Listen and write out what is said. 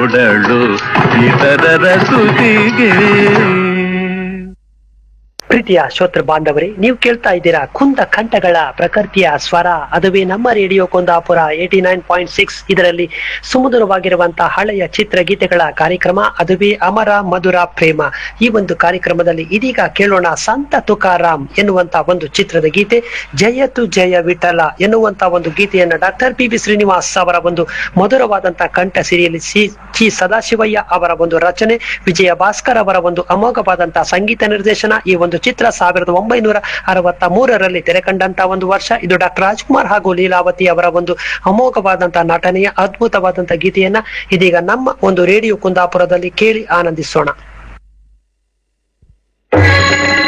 ನೋಡಳು ಇತರರ ಸುದಿಗೆ ಪ್ರೀತಿಯ ಶ್ರೋತೃ ಬಾಂಧವರೇ ನೀವು ಕೇಳ್ತಾ ಇದ್ದೀರಾ ಕುಂದ ಕಂಠಗಳ ಪ್ರಕೃತಿಯ ಸ್ವರ ಅದುವೇ ನಮ್ಮ radio Kundapura eighty nine point six ಇದರಲ್ಲಿ ಸುಮಧುರವಾಗಿರುವಂತಹ ಹಳೆಯ ಚಿತ್ರಗೀತೆಗಳ ಕಾರ್ಯಕ್ರಮ ಅದುವೇ ಅಮರ ಮಧುರ ಪ್ರೇಮ ಈ ಒಂದು ಕಾರ್ಯಕ್ರಮದಲ್ಲಿ ಇದೀಗ ಕೇಳೋಣ ಸಂತ ತುಕಾರಾಮ್ ಎನ್ನುವಂತ ಒಂದು ಚಿತ್ರದ ಗೀತೆ ಜಯತು ಜಯ ವಿಠಲ ಎನ್ನುವಂತ ಒಂದು ಗೀತೆಯನ್ನ ಡಾಕ್ಟರ್ ಪಿ ಬಿ ಶ್ರೀನಿವಾಸ್ ಅವರ ಒಂದು ಮಧುರವಾದಂತಹ ಕಂಠ ಸಿರಿಯಲ್ಲಿ ಸಿ ಚಿ ಸದಾಶಿವಯ್ಯ ಅವರ ಒಂದು ರಚನೆ ವಿಜಯ ಭಾಸ್ಕರ್ ಅವರ ಒಂದು ಅಮೋಘವಾದಂತಹ ಸಂಗೀತ ನಿರ್ದೇಶನ ಈ ಒಂದು ಚಿತ್ರ ಸಾವಿರದ ಒಂಬೈನೂರ ಅರವತ್ತ ಮೂರರಲ್ಲಿ ತೆರೆಕಂಡಂತಹ ಒಂದು ವರ್ಷ ಇದು ಡಾಕ್ಟರ್ ರಾಜ್ಕುಮಾರ್ ಹಾಗೂ ಲೀಲಾವತಿ ಅವರ ಒಂದು ಅಮೋಘವಾದಂತಹ ನಟನೆಯ ಅದ್ಭುತವಾದಂತಹ ಗೀತೆಯನ್ನ ಇದೀಗ ನಮ್ಮ ಒಂದು ರೇಡಿಯೋ ಕುಂದಾಪುರದಲ್ಲಿ ಕೇಳಿ ಆನಂದಿಸೋಣ